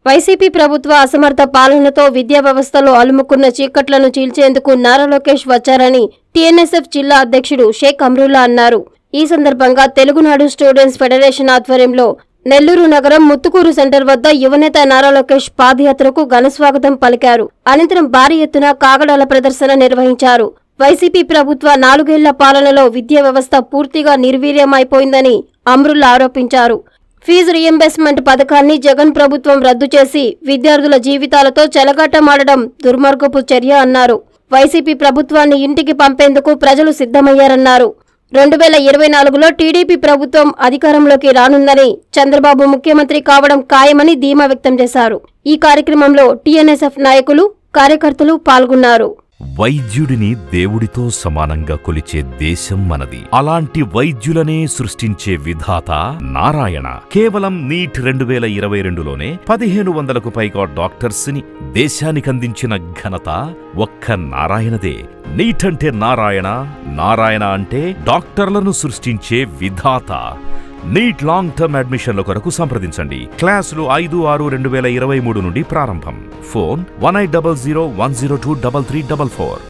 YCP ప్రభుత్వ అసమర్థ పాలనతో విద్యా వ్యవస్థలో అలుముకున్న చీకట్లను చీల్చేందుకు నారా లోకేష్ వచ్చారని టీఎన్ఎస్ఎఫ్ జిల్లా అధ్యక్షుడు షేక్ అమ్రుల్లా అన్నారు ఈ సందర్భంగా తెలుగునాడు స్టూడెంట్స్ ఫెడరేషన్ ఆధ్వర్యంలో నెల్లూరు నగరం ముత్తుకూరు సెంటర్ వద్ద యువనేత నారా లోకేష్ పాదయాత్రకు ఘనస్వాగతం పలికారు అనంతరం భారీ ఎత్తున కాగడాల ప్రదర్శన నిర్వహించారు వైసీపీ ప్రభుత్వ నాలుగేళ్ల పాలనలో విద్యా వ్యవస్థ పూర్తిగా నిర్వీర్యమైపోయిందని అమ్రుల్లా ఆరోపించారు ఫీజు రియంబర్స్మెంట్ పథకాన్ని జగన్ ప్రభుత్వం రద్దు చేసి విద్యార్థుల జీవితాలతో చెలగాటమాడడం దుర్మార్గపు చర్య అన్నారు వైసీపీ ప్రభుత్వాన్ని ఇంటికి పంపేందుకు ప్రజలు సిద్ధమయ్యారన్నారు రెండు వేల ఇరవై నాలుగులో టీడీపీ ప్రభుత్వం అధికారంలోకి రానుందని చంద్రబాబు ముఖ్యమంత్రి కావడం ఖాయమని ధీమా వ్యక్తం చేశారు ఈ కార్యక్రమంలో టీఎన్ఎస్ఎఫ్ నాయకులు కార్యకర్తలు పాల్గొన్నారు వైద్యుడిని దేవుడితో సమానంగా కొలిచే దేశం మనది అలాంటి వైద్యులనే సృష్టించే విధాత నారాయణ కేవలం నీట్ రెండు వేల ఇరవై రెండులోనే పదిహేను వందలకు పైగా డాక్టర్స్ ని దేశానికందించిన ఘనత ఒక్క నారాయణదే నీట్ అంటే నారాయణ నారాయణ అంటే డాక్టర్లను సృష్టించే విధాత నీట్ లాంగ్ టర్మ్ అడ్మిషన్ల కొరకు సంప్రదించండి క్లాసులు ఐదు ఆరు రెండు వేల ఇరవై మూడు నుండి ప్రారంభం phone one eight double zero one zero two double three double four